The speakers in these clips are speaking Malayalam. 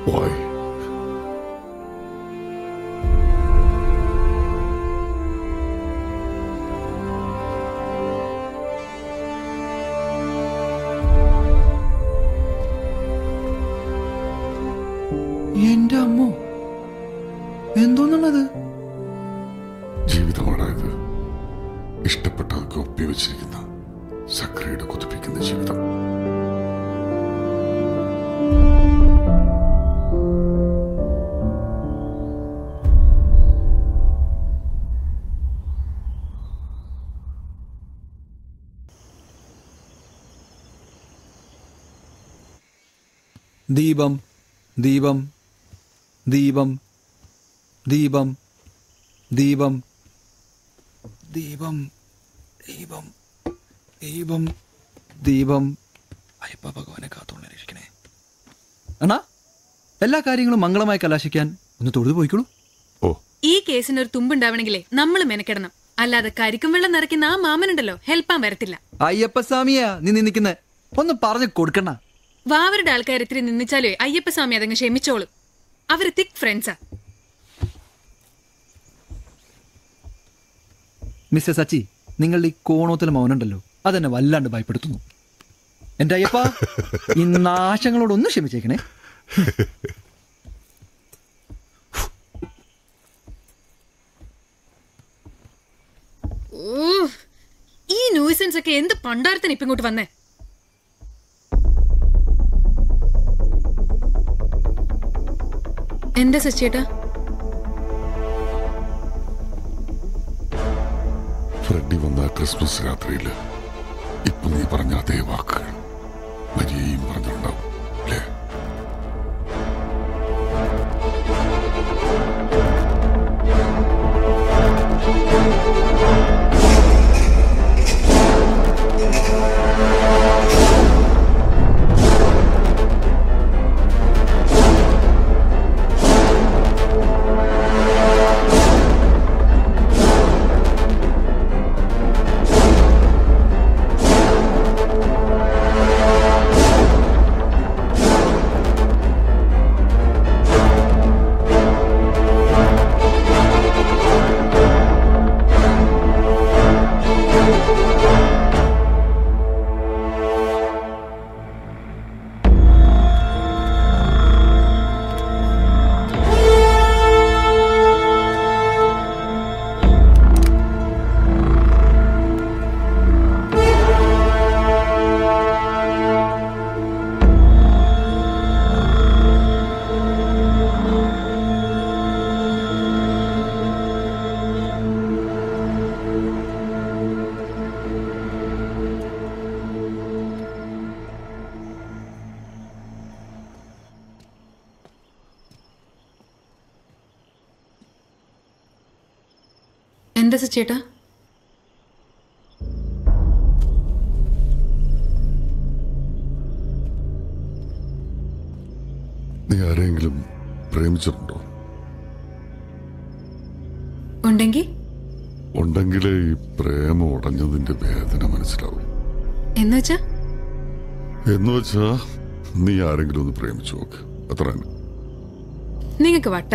Why? എന്റെ അമ്മോ എന്തോന്നുള്ളത് ജീവിതമാണ് ഇത് ഇഷ്ടപ്പെട്ടതൊക്കെ ഒപ്പിവെച്ചിരിക്കുന്ന സക്രിയുടെ കൊതിപ്പിക്കുന്ന ജീവിതം ദീപം ദീപം ദീപം ദീപം ദീപം ദീപം ദീപം ദീപം ദീപം അയ്യപ്പ ഭഗവാനെ കാത്തോളെ രക്ഷിക്കണേ അണ്ണാ എല്ലാ കാര്യങ്ങളും മംഗളമായി കലാശിക്കാൻ ഒന്ന് തൊഴുതു പോയിക്കോളൂ ഓ ഈ കേസിന് ഒരു തുമ്പുണ്ടാവണമെങ്കിലേ നമ്മൾ മെനക്കെടണം അല്ലാതെ കരിക്കും വെള്ളം നിറയ്ക്കുന്ന ആ മാമനുണ്ടല്ലോ ഹെൽപ്പാൻ വരത്തില്ല അയ്യപ്പ സ്വാമിയാ നീ നിന്നിക്കുന്നെ ഒന്ന് പറഞ്ഞു കൊടുക്കണ വാവരുടെ ആൾക്കാർ ഇത്തിരി നിന്നിച്ചാലേ അയ്യപ്പസ്വാമി അതങ്ങ് ക്ഷമിച്ചോളും അവര് തിക് ഫ്രണ്ട്സാ മിസ്റ്റർ സച്ചി നിങ്ങളുടെ ഈ കോണോത്തല മൗനുണ്ടല്ലോ അതെന്നെ വല്ലാണ്ട് ഭയപ്പെടുത്തുന്നു എന്റെ അയ്യപ്പ ഈ നാശങ്ങളോടൊന്നും ക്ഷമിച്ചേക്കണേ ഓ ഈ ന്യൂസൻസ് ഒക്കെ എന്ത് പണ്ടാരത്തിന് ഇപ്പൊ ഇങ്ങോട്ട് വന്നേ എന്താ സച്ചേട്ടാ ഫ്രെഡി വന്ന ആ ക്രിസ്മസ് രാത്രിയിൽ ഇപ്പൊ നീ പറഞ്ഞ അതേ വാക്കുകൾ മരിയയും പറഞ്ഞിട്ടുണ്ടാവും അല്ലേ എന്താ സച്ചേട്ടാ നീ ആരെങ്കിലും പ്രേമിച്ചിട്ടുണ്ടോ ഉണ്ടെങ്കി ഉണ്ടെങ്കിലേ ഈ പ്രേമം ഉടഞ്ഞതിന്റെ വേദന മനസ്സിലാവും എന്നുവെച്ചാ എന്ന് വെച്ചാ നീ ആരെങ്കിലും ഒന്ന് പ്രേമിച്ചു നോക്ക് അത്ര തന്നെ നിങ്ങക്ക് വട്ട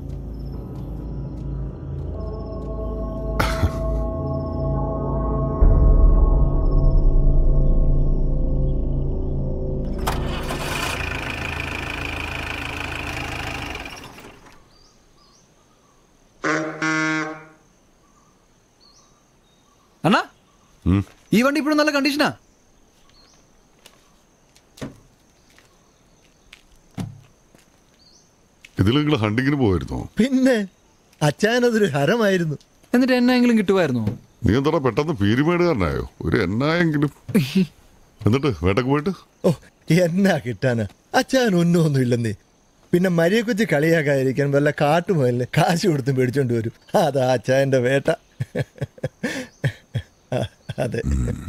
അണ്ണാ ഉം. ഈ വണ്ടി ഇപ്പോഴും നല്ല കണ്ടീഷനാ ഇതിൽ നിങ്ങൾ ഹണ്ടിങ്ങിന് പോയിരുന്നോ പിന്നെ അച്ഛനതൊരു ഹരമായിരുന്നു എന്നിട്ട് എന്നെങ്കിലും കിട്ടുമായിരുന്നോ നീ എന്താ പെട്ടെന്ന് പീരിമേടുകാരനായോ ഒരു എന്നായെങ്കിലും എന്നിട്ട് വേട്ടക്ക് പോയിട്ട് ഓ എന്നാ കിട്ടാനാ അച്ഛൻ ഒന്നും ഇല്ലെന്നേ പിന്നെ മരിയെ കൊച്ചു കളിയാക്കാതിരിക്കാൻ വല്ല കാട്ടുമല്ലേ കാശ് കൊടുത്തും മേടിച്ചോണ്ട് വരും അതാ അച്ഛൻ്റെ വേട്ട അതെ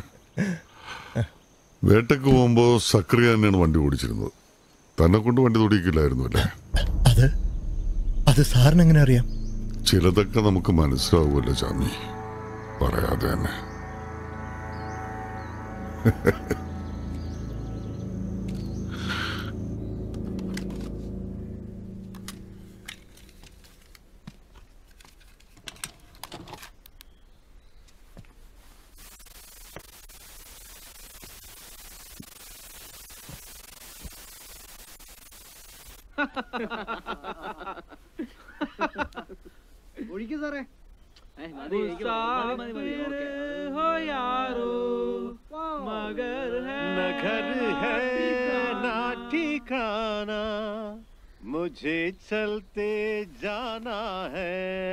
വേട്ടക്ക് പോകുമ്പോ സക്രിയ തന്നെയാണ് വണ്ടി ഓടിച്ചിരുന്നത് തന്നെ കൊണ്ട് വണ്ടി തൊടിയിക്കില്ലായിരുന്നു അല്ലേ അത് അത് സാറിന് എങ്ങനെ അറിയാം ചിലതൊക്കെ നമുക്ക് മനസ്സിലാവുമല്ലോ ചാമി പറയാതെ തന്നെ ഒഴിക്കും സാറേ न घर है ना ठिकाना मुझे चलते जाना है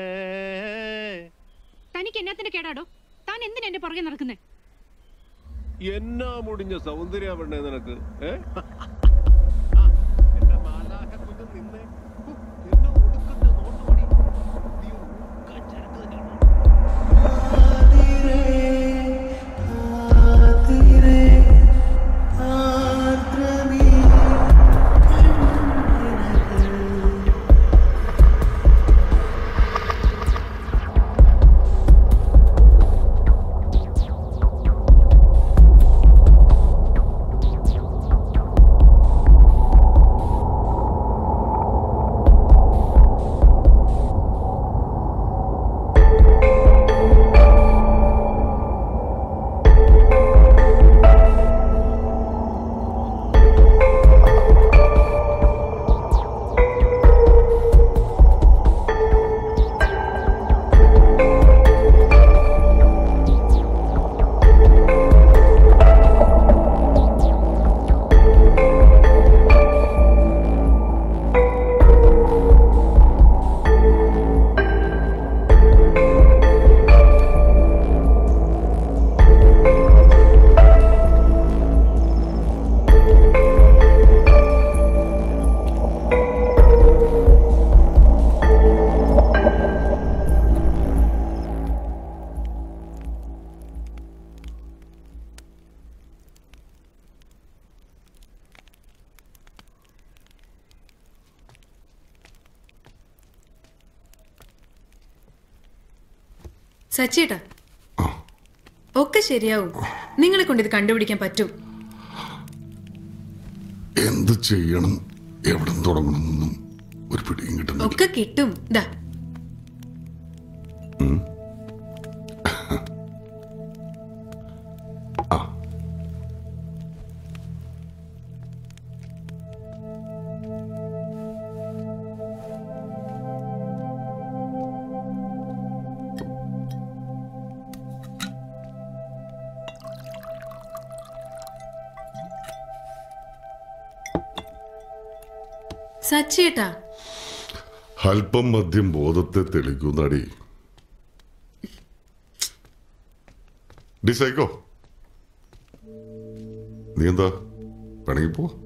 തനിക്ക് എന്നാത്തിന്റെ കേടാടോ താൻ എന്തിനാ എന്റെ പുറകെ നടക്കുന്നേ എന്നാ മുടിഞ്ഞ സൗന്ദര്യാവണ്ടേ നിനക്ക് ഏ? ആ, എന്റെ മാലാഖ കുഞ്ഞ് നിന്നേ. ഹു, എന്നാ ഒടുക്കത്തെ നോട്ടമടി. നീ ഊക്കാൻ ചരക്ക് തന്നെയാണോ? സച്ചേട്ടാ ഒക്കെ ശരിയാവും നിങ്ങളെ കൊണ്ട് ഇത് കണ്ടുപിടിക്കാൻ പറ്റും എന്ത് ചെയ്യണം എവിടെ തുടങ്ങണമെന്നൊന്നും ഒരു പിടിയും കിട്ടുന്നില്ല ഒക്കെ കിട്ടും ദാ ആ സച്ചേട്ടാ അല്പം മദ്യം ബോധത്തെ തെളിക്കുന്നടി ഡിസൈക്കോ നീ എന്താ വേണമെങ്കിൽ പോ